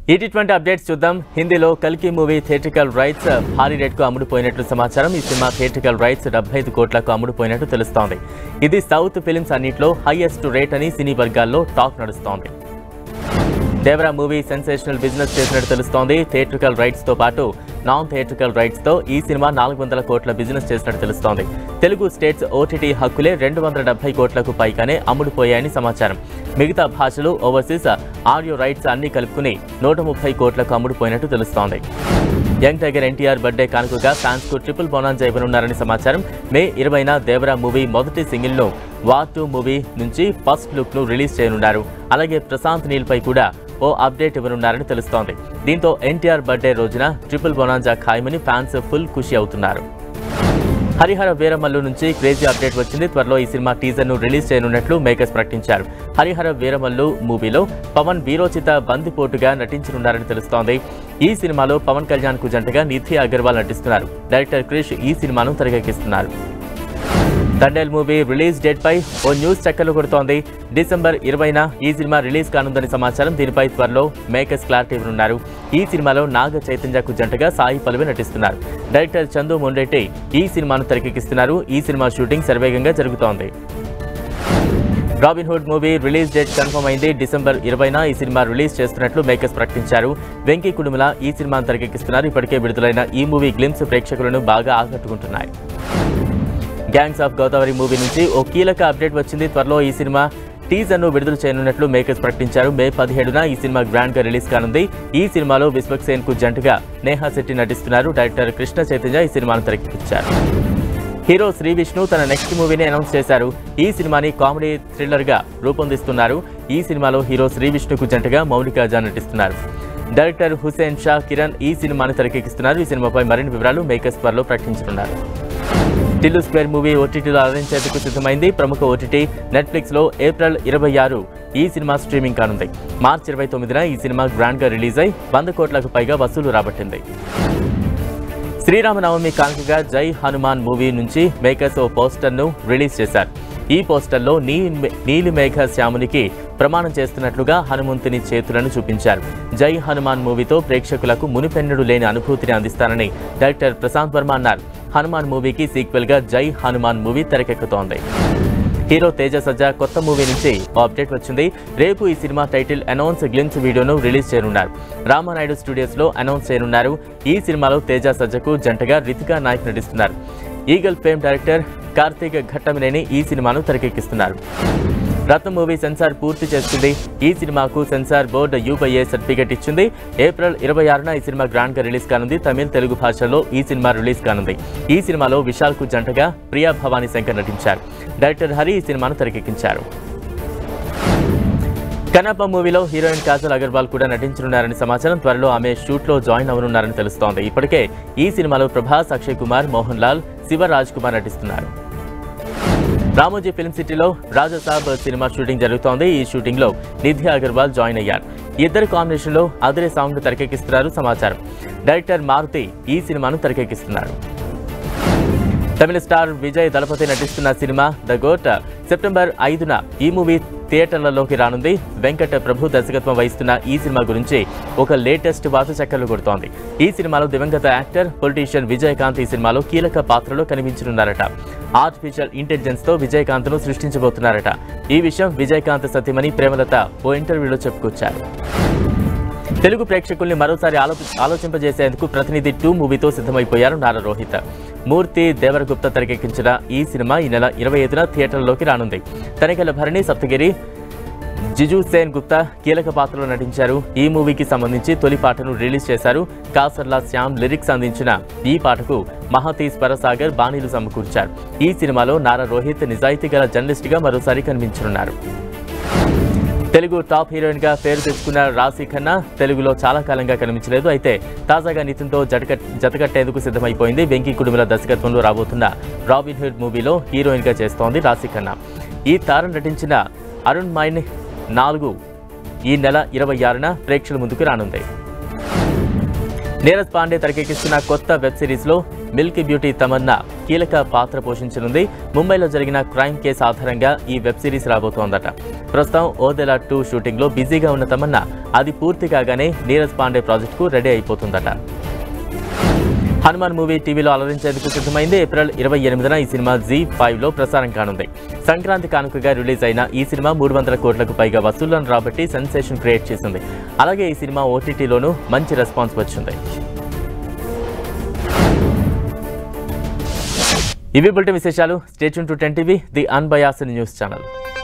ఈటీ twenty updates చూద్దాం హిందీలో కల్కి మూవీ థియేట్రికల్ రైట్స్ భారీ రేట్కు అమ్ముడుపోయినట్లు సమాచారం ఈ సినిమా థియేట్రికల్ రైట్స్ డెబ్బై ఐదు కోట్లకు అమ్ముడుపోయినట్టు తెలుస్తోంది ఇది సౌత్ ఫిలిమ్స్ అన్నింటిలో హైయెస్ట్ రేట్ అని సినీ వర్గాల్లో టాక్ నడుస్తోంది దేవరా మూవీ సెన్సేషనల్ బిజినెస్ చేసినట్టు తెలుస్తోంది థియేట్రికల్ రైట్స్ తో పాటు నాన్ థియేట్రికల్ రైట్స్ తో ఈ సినిమా నాలుగు వందల కోట్ల బిజినెస్ చేసినట్టు తెలుస్తోంది తెలుగు స్టేట్స్ ఓటీటీ హక్కులే రెండు వందల డెబ్బై కోట్లకు పైగానే అమ్ముడుపోయాయని సమాచారం మిగతా భాషలు ఓవర్సీస్ ఆడియో రైట్స్ అన్ని కలుపుకుని నూట ముప్పై కోట్లకు అమ్ముడుపోయినట్టు తెలుస్తోంది యంగ్ టైగర్ ఎన్టీఆర్ బర్త్డే కానుకగా ఫ్యాన్స్ కు ట్రిపుల్ బోనాన్స్ ఇవ్వనున్నారని సమాచారం మే ఇరవైన దేవరా మూవీ మొదటి సింగిల్ ను వార్ టూ మూవీ నుంచి ఫస్ట్ లుక్ ను రిలీజ్ చేయనున్నారు అలాగే ప్రశాంత్ నీల్ పై కూడా ఓ అప్డేట్ ఇవ్వనున్నారని తెలుస్తోంది దీంతో ఎన్టీఆర్ బర్త్డే రోజున ట్రిపుల్ బొనాంజా ఖాయమని ఫ్యాన్స్ ఫుల్ ఖుషి అవుతున్నారు హరిహర వీరమల్లు నుంచి క్రేజీ అప్డేట్ వచ్చింది త్వరలో ఈ సినిమా టీజర్ ను రిలీజ్ చేయనున్నట్లు మేకర్స్ ప్రకటించారు హరిహర వీరమల్లు మూవీలో పవన్ వీరోచిత బందిపోటుగా నటించనున్నారని తెలుస్తోంది ఈ సినిమాలో పవన్ కళ్యాణ్ కు జంటగా నిధి అగర్వాల్ నటిస్తున్నారు డైరెక్టర్ క్రిష్ ఈ సినిమాను తెరకెక్కిస్తున్నారు తండేల్ మూవీ రిలీజ్ డేట్ పై ఓ న్యూస్ చక్కర్లు కొడుతోంది డిసెంబర్ ఇరవైన ఈ సినిమా రిలీజ్ కానుందని సమాచారం దీనిపై త్వరలో మేకర్స్ క్లారిటీ ఇవ్వనున్నారు ఈ సినిమాలో నాగ చైతన్యకు జంటగా సాయి పల్లవి నటిస్తున్నారు డైరెక్టర్ చందు మొండెట్టి ఈ సినిమాను తెరకెక్కిస్తున్నారు ఈ సినిమా షూటింగ్ శరవేగంగా జరుగుతోంది Robin Hood movie release date confirm అయింది డిసెంబర్ ఇరవైన ఈ సినిమా రిలీజ్ చేస్తున్నట్లు మేకర్స్ ప్రకటించారు వెంకీ కుడుమల ఈ సినిమాను తెరకెక్కిస్తున్నారు ఇప్పటికే విడుదలైన ఈ మూవీ గ్లిమ్స్ ప్రేక్షకులను బాగా ఆకట్టుకుంటున్నాయి గ్యాంగ్స్ ఆఫ్ గోదావరి మూవీ నుంచి ఓ కీలక అప్డేట్ వచ్చింది త్వరలో ఈ సినిమా టీజర్ ను విడుదల చేయనున్నట్లు మేకర్స్ ప్రకటించారు మే పదిహేడున ఈ సినిమా గ్రాండ్ గా రిలీజ్ కానుంది ఈ సినిమాలో విశ్వక్ సేన్ కు జంటగా నేహా శెట్టి నటిస్తున్నారు డైరెక్టర్ కృష్ణ చైతన్య ఈ సినిమాను తెరకెక్కించారు హీరో శ్రీ విష్ణు తన నెక్స్ట్ మూవీని అనౌన్స్ చేశారు ఈ సినిమాని కామెడీ థ్రిల్లర్ గా రూపొందిస్తున్నారు ఈ సినిమాలో హీరో శ్రీ విష్ణుకు జంటగా మౌలిక జా నటిస్తున్నారు డైరెక్టర్ హుసేన్ షా కిరణ్ ఈ సినిమాని తెరకెక్కిస్తున్నారు ఈ సినిమాపై మరిన్ని వివరాలు మేకర్స్ త్వరలో ప్రకటించనున్నారు టిల్లు స్క్వేర్ మూవీ ఓటీటీలో అలరించేందుకు సిద్ధమైంది ప్రముఖ ఓటీటీ నెట్ఫ్లిక్స్ లో ఏప్రిల్ ఇరవై ఆరు ఈ సినిమా స్ట్రీమింగ్ కానుంది మార్చి ఇరవై తొమ్మిదిన ఈ సినిమా గ్రాండ్ గా రిలీజ్ అయి వంద కోట్లకు పైగా వసూలు రాబట్టింది శ్రీరామనవమి కానుకగా జై హనుమాన్ మూవీ నుంచి మేకర్స్ ఓ పోస్టర్ ను రిలీజ్ చేశారు ఈ పోస్టర్లో నీ నీలిమేఘ శ్యామునికి ప్రమాణం చేస్తున్నట్లుగా హనుమంతుని చేతులను చూపించారు జై హనుమాన్ మూవీతో ప్రేక్షకులకు మునిపెన్నడు లేని అనుభూతిని అందిస్తానని డైరెక్టర్ ప్రశాంత్ వర్మ అన్నారు హనుమాన్ మూవీకి సీక్వెల్ గా జై హనుమాన్ మూవీ తెరకెక్కుతోంది హీరో తేజ సజ్జా కొత్త మూవీ నుంచి ఓ అప్డేట్ వచ్చింది రేపు ఈ సినిమా టైటిల్ అనౌన్స్ గ్లిమ్స్ వీడియోను రిలీజ్ చేయనున్నారు రామానాయుడు స్టూడియోస్ లో అనౌన్స్ చేయనున్నారు ఈ సినిమాలో తేజ సజ్జకు జంటగా రితికా నాయక్ నటిస్తున్నారు Eagle fame director Karthik Ghattamaneni ఈ సినిమాను తెరకెక్కిస్తున్నారు రత్న మూవీ సెన్సార్ పూర్తి చేస్తుంది ఈ సినిమాకు సెన్సార్ బోర్డు యూపీఏ సర్టిఫికెట్ ఇచ్చింది ఏప్రిల్ ఇరవై ఆరున ఈ సినిమా గ్రాండ్ గా రిలీజ్ కానుంది తమిళ తెలుగు భాషల్లో ఈ సినిమా రిలీజ్ కానుంది ఈ సినిమాలో విశాల్ కు జంటగా ప్రియా భవానీ శంకర్ నటించారు డైరెక్టర్ హరి ఈ సినిమాను తెరకెక్కించారు కనప మూవీలో హీరోయిన్ కాజల్ అగర్వాల్ కూడా నటించనున్నారని సమాచారం త్వరలో ఆమె షూట్ లో జాయిన్ అవనున్నారని తెలుస్తోంది ఇప్పటికే ఈ సినిమాలో ప్రభాస్ అక్షయ్ కుమార్ మోహన్ లాల్ శివ రాజ్ కుమార్ నటిస్తున్నారు రామోజీ ఫిల్మ్ సిటీలో రాజాసాబ్ సినిమా షూటింగ్ జరుగుతోంది ఈ షూటింగ్ లో నిధి అగర్వాల్ జాయిన్ అయ్యారు ఇద్దరు కాంబినేషన్ లో అదిరే సాంగ్ తెరకెక్కిస్తున్నారు సమాచారం డైరెక్టర్ మారుతి ఈ సినిమాను తెరకెక్కిస్తున్నారు తమిళ స్టార్ విజయ్ దళపతి నటిస్తున్న సినిమా ద గోట్ సెప్టెంబర్ ఐదున ఈ మూవీ థియేటర్లలోకి రానుంది వెంకట ప్రభు దర్శకత్వం వహిస్తున్న ఈ సినిమా గురించి ఒక లేటెస్ట్ వార్త చక్కర్లు కొడుతోంది ఈ సినిమాలో దివంగత యాక్టర్ పొలిటీషియన్ విజయకాంత్ ఈ సినిమాలో కీలక పాత్రలో కనిపించనున్నారట ఆర్టిఫిషియల్ ఇంటెలిజెన్స్ తో విజయకాంత్ ను సృష్టించబోతున్నారట ఈ విషయం విజయకాంత్ సత్యమని ప్రేమలత ఓ ఇంటర్వ్యూలో చెప్పుకొచ్చారు తెలుగు ప్రేక్షకుల్ని మరోసారి ఆలో ఆలోచింపజేసేందుకు ప్రతినిధి టూ మూవీతో సిద్ధమైపోయారు నారా రోహిత్ మూర్తి దేవరగుప్త తెరకెక్కించిన ఈ సినిమా ఈ నెల ఇరవై ఐదున థియేటర్లోకి రానుంది తనిఖీల భరణి సప్తగిరి జిజు సేన్ గుప్తా కీలక పాత్రలో నటించారు ఈ మూవీకి సంబంధించి తొలి పాటను రిలీజ్ చేశారు కాసర్లా శ్యామ్ లిరిక్స్ అందించిన ఈ పాటకు మహాతీస్ పరసాగర్ బాణీలు సమకూర్చారు ఈ సినిమాలో నారా రోహిత్ నిజాయితీ గల జర్నలిస్ట్గా మరోసారి కనిపించనున్నారు తెలుగు టాప్ హీరోయిన్ గా పేరు తెచ్చుకున్న రాశి ఖన్నా తెలుగులో చాలా కాలంగా కనిపించలేదు అయితే తాజాగా నితిన్తో జటక జతకట్టేందుకు సిద్ధమైపోయింది వెంకీ కుడుముల దర్శకత్వంలో రాబోతున్న రాబిన్ హుడ్ మూవీలో హీరోయిన్ గా చేస్తోంది రాశి ఖన్నా ఈ తారం నటించిన అరుణ్ మైన్ నాలుగు ఈ నెల ఇరవై ఆరున ప్రేక్షకుల ముందుకు రానుంది నీరజ్ పాండే తెరకెక్కిస్తున్న కొత్త వెబ్ సిరీస్ లో మిల్కీ బ్యూటీ తమన్నా కీలక పాత్ర పోషించనుంది ముంబైలో జరిగిన క్రైమ్ కేసు ఆధారంగా ఈ వెబ్ సిరీస్ రాబోతోందట ప్రస్తుతం ఓదెలా టూ షూటింగ్లో బిజీగా ఉన్న తమన్నా అది పూర్తి కాగానే నీరజ్ పాండే ప్రాజెక్టుకు రెడీ అయిపోతుందట హనుమాన్ మూవీ టీవీలో అలరించేందుకు సిద్ధమైంది ఏప్రిల్ ఇరవై ఎనిమిదిన ఈ సినిమా జీ ఫైవ్ లో ప్రసారం కానుంది సంక్రాంతి కానుకగా రిలీజ్ అయిన ఈ సినిమా మూడు వందల కోట్లకు పైగా వసూళ్లను రాబట్టి సెన్సేషన్ క్రియేట్ చేసింది అలాగే ఈ సినిమా ఓటీటీలోనూ మంచి రెస్పాన్స్ వచ్చింది ఇవి బులెటిన్ విశేషాలు stay tuned to ten TV the unbiased news channel